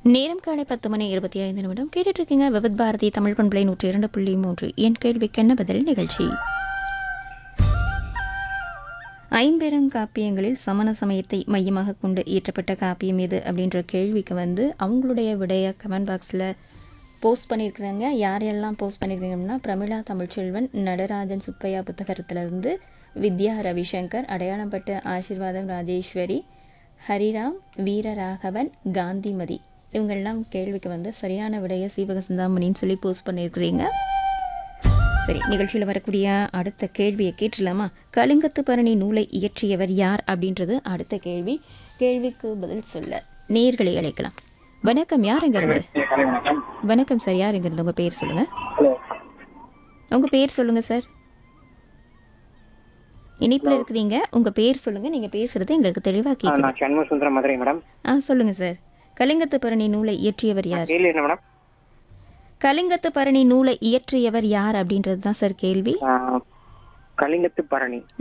நேரம் காலை பத்து மணி இருபத்தி ஐந்து நிமிடம் கேட்டுட்டு இருக்கீங்க விவித் பாரதி தமிழ் பண்பலை நூற்றி இரண்டு புள்ளி மூன்று என் கேள்விக்கு என்ன பதில் நிகழ்ச்சி ஐம்பெரும் காப்பியங்களில் சமண சமயத்தை மையமாக கொண்டு இயற்றப்பட்ட காப்பியம் எது அப்படின்ற கேள்விக்கு வந்து அவங்களுடைய விடைய கமெண்ட் பாக்ஸில் போஸ்ட் பண்ணியிருக்கிறாங்க யாரெல்லாம் போஸ்ட் பண்ணியிருக்கீங்கன்னா பிரமிளா தமிழ்ச்செல்வன் நடராஜன் சுப்பையா புத்தகத்திலிருந்து வித்யா ரவிசங்கர் அடையாளம்பட்ட ஆசீர்வாதம் ராஜேஸ்வரி ஹரிராம் வீரராகவன் காந்திமதி இவங்கெல்லாம் கேள்விக்கு வந்து சரியான விடைய சீவக சிந்தாமணின்னு சொல்லி போஸ்ட் பண்ணியிருக்கிறீங்க சரி நிகழ்ச்சியில் வரக்கூடிய அடுத்த கேள்வியை கேட்டுடலாமா கலிங்கத்து பரணி நூலை இயற்றியவர் யார் அப்படின்றது அடுத்த கேள்வி கேள்விக்கு பதில் சொல்ல நேர்களை அழைக்கலாம் வணக்கம் யார் இருந்து வணக்கம் சார் யார் இருந்து உங்கள் பேர் சொல்லுங்கள் உங்கள் பேர் சொல்லுங்கள் சார் இணைப்பில் இருக்கிறீங்க உங்கள் பேர் சொல்லுங்கள் நீங்கள் பேசுகிறது எங்களுக்கு தெளிவாக கேட்குது நான் சண்முக சுந்தரம் மதுரை மேடம் ஆ சொல்லுங்கள் சார் கலிங்கத்து பரணி நூலை இயற்றியவர் யார் கேள்வி என்ன மேடம் கலிங்கத்து பரணி நூலை இயற்றியவர் யார் அப்படின்றது தான் சார் கேள்வி ஆ, கலிங்கத்து பரணி